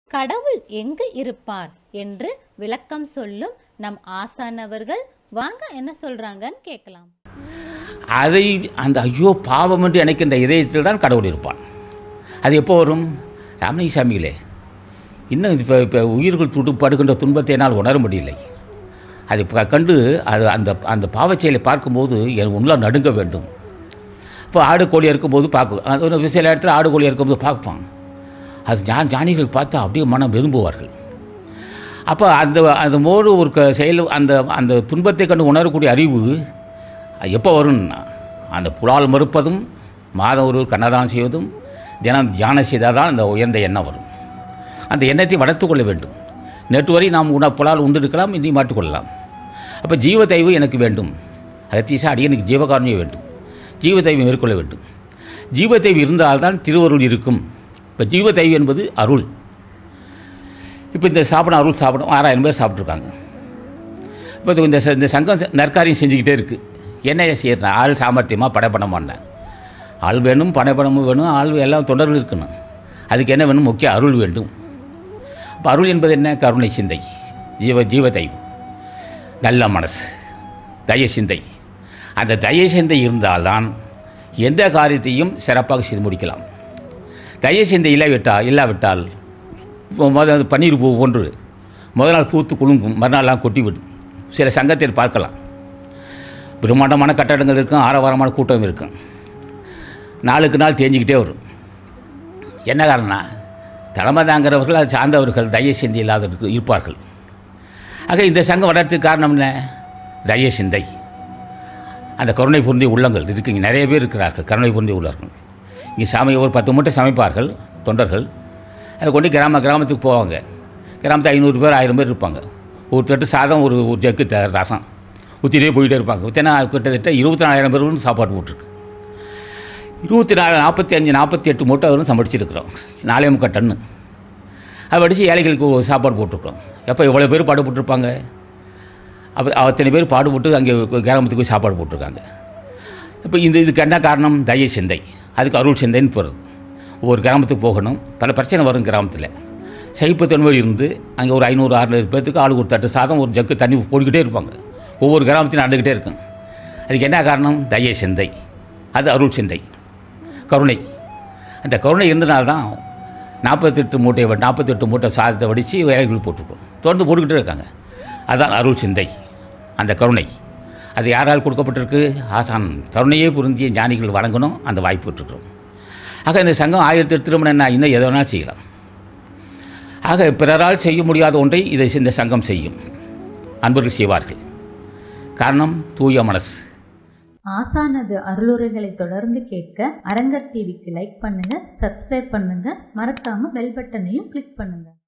கடவுள் எங்கு இருப்பார் என்று விளக்கம் சொல்லும் நம் ஆசான் அவர்கள் வாங்க என்ன சொல்றாங்கன்னு கேட்கலாம் அதை அந்த ஐயோ பாவம் என்று நினைக்கின்ற இதயத்தில் தான் கடவுள் இருப்பான் அது எப்போ வரும் ராமலிங்கசாமிகளே இன்னும் இப்போ இப்போ உயிர்கள் துடுப்படுகின்ற துன்பத்தை என்னால் உணர முடியலை அது ப- கண்டு அது அந்த அந்த பாவச் செயலை பார்க்கும்போது என் உள்ள நடுங்க வேண்டும் இப்போ ஆடு கோழி இருக்கும்போது பார்க்கும் அது ஒரு சில இடத்துல ஆடு கோழி இருக்கும்போது பார்ப்பான் அது ஞான் ஞானிகள் பார்த்தா அப்படியே மனம் விரும்புவார்கள் அப்போ அந்த அந்த மோடு ஒரு க- செயல் அந்த அந்த துன்பத்தை கண்டு உணரக்கூடிய அறிவு அது எப்போ வரும்னா அந்த புலால் மறுப்பதும் மாதம் ஒரு கன்னதானம் செய்வதும் தினம் தியானம் செய்தால் தான் அந்த உயர்ந்த எண்ணம் வரும் அந்த எண்ணத்தை வளர்த்துக் கொள்ள வேண்டும் நேற்று வரை நாம் உண புலால் உண்டு இருக்கலாம் இனி மாற்றிக்கொள்ளலாம் அப்போ ஜீவதைவு எனக்கு வேண்டும் அகத்தீசா அடியனுக்கு ஜீவகாரணியம் வேண்டும் ஜீவதைவை மேற்கொள்ள வேண்டும் ஜீவதைவு இருந்தால்தான் திருவருள் இருக்கும் இப்போ ஜீவதைவு என்பது அருள் இப்போ இந்த சாப்பிடும் அருள் சாப்பிடும் ஆறாயிரம் பேர் சாப்பிட்ருக்காங்க இப்போ இது இந்த ச- இந்த சங்கம் செ- நற்காரியம் செஞ்சுக்கிட்டே இருக்குது என்ன செய்யறேன் ஆள் சாமர்த்தியமாக படைப்படமாட்டேன் ஆள் வேணும் படைப்படமும் வேணும் ஆள் எல்லாம் தொடர்கள் இருக்கணும் அதுக்கு என்ன வேணும் முக்கிய அருள் வேண்டும் அப்போ அருள் என்பது என்ன கருணை சிந்தை ஜீவ ஜீவதை நல்ல மனசு தய சிந்தை அந்த தய சிந்தை இருந்தால்தான் எந்த காரியத்தையும் சிறப்பாக செய்து முடிக்கலாம் தய சிந்தை இல்லாவிட்டால் இல்லாவிட்டால் இப்போ முதல் பன்னீர் பூ ஒன்று முதல் நாள் பூத்து குலுங்கும் மறுநாள்லாம் கொட்டிவிடும் சில சங்கத்தில் பார்க்கலாம் பிரம்மாண்டமான கட்டடங்கள் இருக்கும் ஆரவாரமான கூட்டம் இருக்கும் நாளுக்கு நாள் தேஞ்சிக்கிட்டே வரும் என்ன காரணம்னா தலைமை தாங்கிறவர்கள் அது சார்ந்தவர்கள் தய சிந்தை இல்லாதவர்கள் இருப்பார்கள் ஆக இந்த சங்கம் வளர்றதுக்கு காரணம் என்ன தய சிந்தை அந்த கருணை பொருந்திய உள்ளங்கள் இருக்குங்க நிறைய பேர் இருக்கிறார்கள் கருணை பொருந்திய உள்ளவர்கள் இங்கே சாமி ஒரு பத்து மூட்டை சமைப்பார்கள் தொண்டர்கள் அதை கொண்டு கிராம கிராமத்துக்கு போவாங்க கிராமத்தில் ஐநூறு பேர் ஆயிரம் பேர் இருப்பாங்க ஒரு தட்டு சாதம் ஒரு ஒரு ஜக்கு த ரசம் ஊற்றிட்டே போயிட்டே இருப்பாங்க ஊற்றினா கிட்டத்தட்ட இருபத்தி நாலாயிரம் பேருக்கு சாப்பாடு போட்டிருக்கு இருபத்தி நாலு நாற்பத்தி அஞ்சு நாற்பத்தி எட்டு மூட்டை வரும் சமைச்சிருக்கிறோம் நாலே முக்கால் டன்னு அதை வடித்து ஏழைகளுக்கு ஒரு சாப்பாடு போட்டிருக்கிறோம் எப்போ எவ்வளோ பேர் பாடுபட்டிருப்பாங்க அப்போ அத்தனை பேர் பாடுபட்டு அங்கே கிராமத்துக்கு போய் சாப்பாடு போட்டிருக்காங்க இப்போ இந்த இதுக்கு என்ன காரணம் தய சிந்தை அதுக்கு அருள் சிந்தைன்னு போகிறது ஒவ்வொரு கிராமத்துக்கு போகணும் பல பிரச்சனை வரும் கிராமத்தில் சைப்பத்தன்மை இருந்து அங்கே ஒரு ஐநூறு அறுநூறு பேர்த்துக்கு ஆளுக்கு ஒரு தட்டு சாதம் ஒரு ஜக்கு தண்ணி போட்டுக்கிட்டே இருப்பாங்க ஒவ்வொரு கிராமத்திலும் நடந்துக்கிட்டே இருக்கும் அதுக்கு என்ன காரணம் தய சிந்தை அது அருள் சிந்தை கருணை அந்த கருணை இருந்தனால்தான் நாற்பத்தெட்டு மூட்டை வ- நாற்பத்தெட்டு மூட்டை சாதத்தை வடித்து வேலைகள் போட்டிருக்கோம் தொடர்ந்து போட்டுக்கிட்டே இருக்காங்க அதுதான் அருள் சிந்தை அந்த கருணை அது யாரால் கொடுக்கப்பட்டிருக்கு ஆசான் கருணையே புரிந்திய ஞானிகள் வழங்கணும் அந்த வாய்ப்பு விட்டுருக்குறோம் ஆக இந்த சங்கம் ஆயிரத்தி எட்டு திருமணம் என்ன இன்னும் எதை வேணாலும் செய்யலாம் ஆக பிறரால் செய்ய முடியாத ஒன்றை இதை இந்த சங்கம் செய்யும் அன்பர்கள் செய்வார்கள் காரணம் தூய மனசு ஆசானது அருளுரைகளை தொடர்ந்து கேட்க அரங்கர் டிவிக்கு லைக் பண்ணுங்க சப்ஸ்கிரைப் பண்ணுங்க மறக்காம பெல் பட்டனையும் கிளிக் பண்ணுங்க